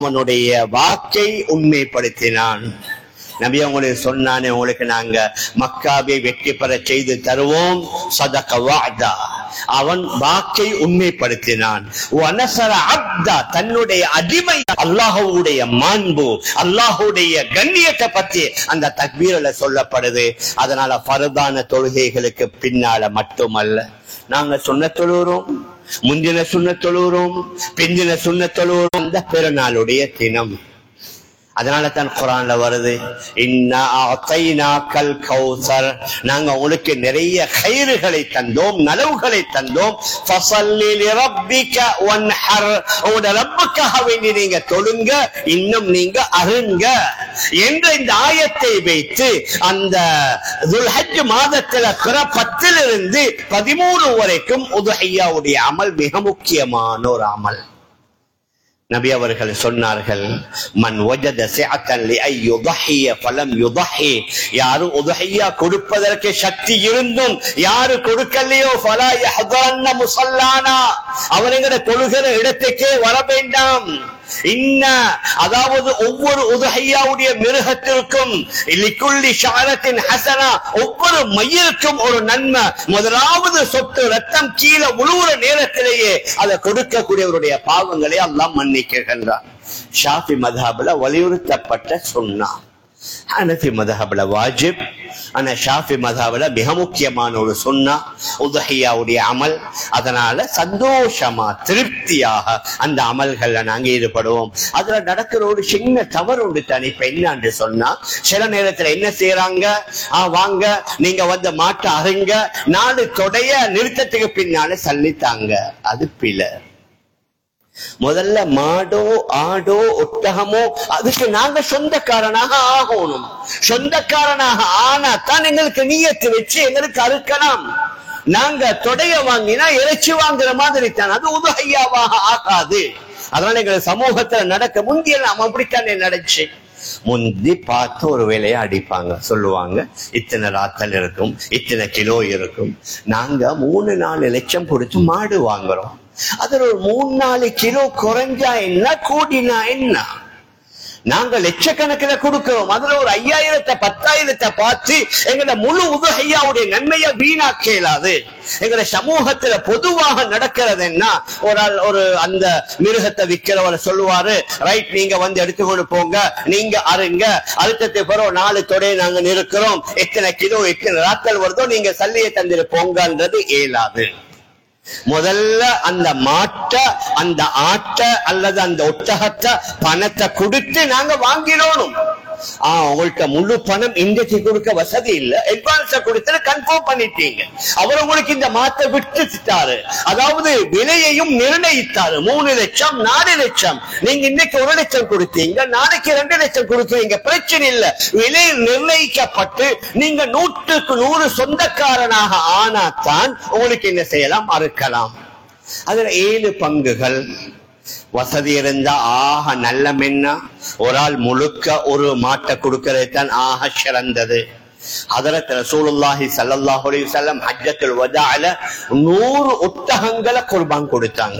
அவனுடைய வாக்கை உண்மைப்படுத்தினான் நபி உங்களுக்கு சொன்னானே உங்களுக்கு நாங்க மக்காவை வெற்றி பெற செய்து தருவோம் சதக வாதா அவன் வாக்கை உண்மைப்படுத்தினான் வனசர அப்தா தன்னுடைய அடிமை அல்லாஹுடைய மாண்பு அல்லாஹுடைய கண்ணியத்தை பத்தி அந்த தக்பீரில் சொல்லப்படுது அதனால பரதான தொழுகைகளுக்கு பின்னால மட்டுமல்ல நாங்க சொன்ன தொழுகிறோம் முந்தின சுண்ண தொழுகிறோம் பிந்தின சுண்ண தொழுகிறோம் அந்த பெருநாளுடைய தினம் அதனால தான் குரான்ல வருது இன்னா அத்தைனாக்கல் கௌசர் நாங்க உங்களுக்கு நிறைய கயிறுகளை தந்தோம் நலவுகளை தந்தோம் ஃபஸல்லி லிரப்பிக வன்ஹர் உங்களோட ரப்புக்காக வேண்டி நீங்க தொழுங்க இன்னும் நீங்க அருங்க என்ற இந்த ஆயத்தை வைத்து அந்த துல்ஹஜ் மாதத்துல பிற பத்திலிருந்து பதிமூணு வரைக்கும் உதுஹையாவுடைய அமல் மிக முக்கியமான ஒரு அமல் நபி அவர்கள் சொன்னார்கள் மன் வஜத சிஅத்தன் லிஐ யுضحிய ஃபலம் யுضحி யாரு உதுஹியா கொடுப்பதற்கு சக்தி இருந்தும் யாரு கொடுக்கலையோ ஃபலா யஹதரன்ன முஸல்லானா அவனுங்கிற தொழுகிற இடத்துக்கே வர வேண்டாம் இன்ன அதாவது ஒவ்வொரு உதகையாவுடைய மிருகத்திற்கும் லிக்குள்ளி ஷாரத்தின் ஹசனா ஒவ்வொரு மயிலுக்கும் ஒரு நன்மை முதலாவது சொத்து ரத்தம் கீழே உழுவுற நேரத்திலேயே அதை கொடுக்கக்கூடியவருடைய பாவங்களை எல்லாம் மன்னிக்கின்றார் ஷாஃபி மதாபுல வலியுறுத்தப்பட்ட சொன்னார் ஹனஃபி மதஹபுல வாஜிப் ஆனா ஷாஃபி மதஹபுல மிக முக்கியமான ஒரு சுன்னா உதஹியாவுடைய அமல் அதனால சந்தோஷமா திருப்தியாக அந்த அமல்கள்ல நாங்க ஈடுபடுவோம் அதுல நடக்கிற ஒரு சின்ன தவறு உண்டு தானே இப்ப என்னன்னு சொன்னா சில நேரத்துல என்ன செய்யறாங்க ஆ வாங்க நீங்க வந்து மாட்ட அருங்க நாலு தொடைய நிறுத்தத்துக்கு பின்னால சல்லித்தாங்க அது பிழை முதல்ல மாடோ ஆடோ ஒட்டகமோ அதுக்கு நாங்க சொந்தக்காரனாக ஆகணும் சொந்தக்காரனாக ஆனா தான் எங்களுக்கு நீயத்து வச்சு எங்களுக்கு அறுக்கலாம் நாங்க தொடைய வாங்கினா இறைச்சி வாங்குற மாதிரி தான் அது உதகையாவாக ஆகாது அதனால எங்க சமூகத்துல நடக்க முந்திய நாம் அப்படித்தானே நடச்சு முந்தி பார்த்து ஒரு வேலையை அடிப்பாங்க சொல்லுவாங்க இத்தனை ராத்தல் இருக்கும் இத்தனை கிலோ இருக்கும் நாங்க மூணு நாலு லட்சம் கொடுத்து மாடு வாங்குறோம் அதுல ஒரு மூணு நாலு கிலோ குறைஞ்சா என்ன கூடினா என்ன நாங்க லட்சக்கணக்கில் கொடுக்கிறோம் அதுல ஒரு ஐயாயிரத்தை பத்தாயிரத்தை பார்த்து எங்களை முழு உதகையாவுடைய நன்மையை வீணாக்க இயலாது எங்களை சமூகத்துல பொதுவாக நடக்கிறது என்ன ஒரு ஆள் ஒரு அந்த மிருகத்தை விற்கிறவர் சொல்லுவாரு ரைட் நீங்க வந்து எடுத்துக்கொண்டு போங்க நீங்க அருங்க அழுத்தத்தை பிறகு நாலு தொடையை நாங்க நிறுக்கிறோம் எத்தனை கிலோ எத்தனை ராத்தல் வருதோ நீங்க சல்லியை தந்திரு போங்கன்றது இயலாது முதல்ல அந்த மாட்ட அந்த ஆட்ட அல்லது அந்த ஒட்டகத்தை பணத்தை கொடுத்து நாங்க வாங்கிடணும் ஆஹ் உங்கள்ட்ட முழு பணம் இன்றைக்கு கொடுக்க வசதி இல்ல அட்வான்ஸ கொடுத்து கன்ஃபார்ம் பண்ணிட்டீங்க அவர் உங்களுக்கு இந்த மாத்த விட்டுட்டாரு அதாவது விலையையும் நிர்ணயித்தாரு மூணு லட்சம் நாலு லட்சம் நீங்க இன்னைக்கு ஒரு லட்சம் கொடுத்தீங்க நாளைக்கு ரெண்டு லட்சம் கொடுக்குறீங்க பிரச்சனை இல்ல விலை நிர்ணயிக்கப்பட்டு நீங்க நூற்றுக்கு நூறு சொந்தக்காரனாக ஆனாதான் உங்களுக்கு என்ன செய்யலாம் அறுக்கலாம் அதுல ஏழு பங்குகள் வசதி இருந்தா ஆக நல்ல மென்னா ஒரு ஆள் முழுக்க ஒரு மாட்டை கொடுக்கறது தான் ஆக சிறந்தது ஹதரத் ரசூலுல்லாஹி ஸல்லல்லாஹு அலைஹி வஸல்லம் ஹஜ்ஜத்துல் வதால நூறு ஒட்டகங்களை குர்பான் கொடுத்தாங்க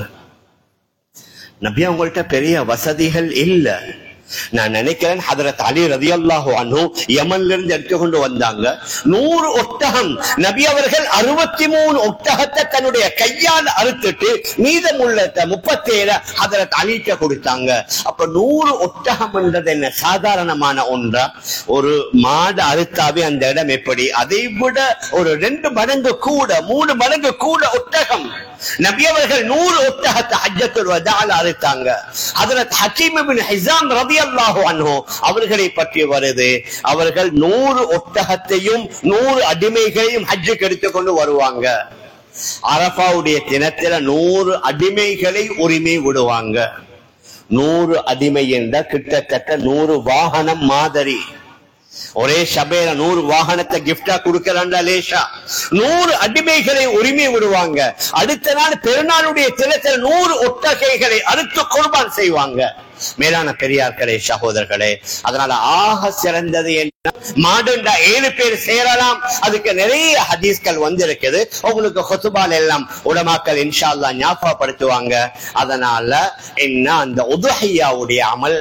நபி அவங்கள்ட்ட பெரிய வசதிகள் இல்ல நான் நினைக்கிறேன் ஹதரத் அலி ரதியல்லாஹு அன்ஹு யமன்ல இருந்து எடுத்துக்கொண்டு வந்தாங்க நூறு ஒட்டகம் நபி அவர்கள் அறுபத்தி மூணு ஒட்டகத்தை தன்னுடைய கையால் அறுத்துட்டு மீதமுள்ள முப்பத்தேழு ஹதரத் அலிட்ட கொடுத்தாங்க அப்ப நூறு ஒட்டகம் என்றது என்ன சாதாரணமான ஒன்றா ஒரு மாடு அறுத்தாவே அந்த இடம் எப்படி அதை விட ஒரு ரெண்டு மடங்கு கூட மூணு மடங்கு கூட ஒட்டகம் நபி அவர்கள் நூறு ஒட்டகத்தை ஹஜ்ஜத்துல் வதால அறுத்தாங்க ஹதரத் ஹக்கீம் இப்னு ஹிஸாம் ரலியல்லாஹு அன்ஹு அவர்களை பற்றி வருது அவர்கள் நூறு ஒட்டகத்தையும் நூறு அடிமைகளையும் ஹஜ்ஜுக்கு எடுத்துக்கொண்டு வருவாங்க அரபாவுடைய தினத்தில நூறு அடிமைகளை உரிமை விடுவாங்க நூறு அடிமை என்ற கிட்டத்தட்ட நூறு வாகனம் மாதிரி ஒரே சபையில நூறு வாகனத்தை கிஃப்டா கொடுக்கறாண்டா லேஷா நூறு அடிமைகளை உரிமை விடுவாங்க அடுத்த நாள் பெருநாளுடைய தினத்தில் நூறு ஒட்டகைகளை அறுத்து குர்பான் செய்வாங்க மேலான பெரியார்களே சகோதரர்களே அதனால ஆக சிறந்தது என்ன மாடுண்டா ஏழு பேர் சேரலாம் அதுக்கு நிறைய ஹதீஸ்கள் வந்திருக்குது உங்களுக்கு ஹொசுபால் எல்லாம் உலமாக்கள் இன்ஷா அல்லாஹ் ஞாபகப்படுத்துவாங்க அதனால என்ன அந்த உதுஹையாவுடைய அமல்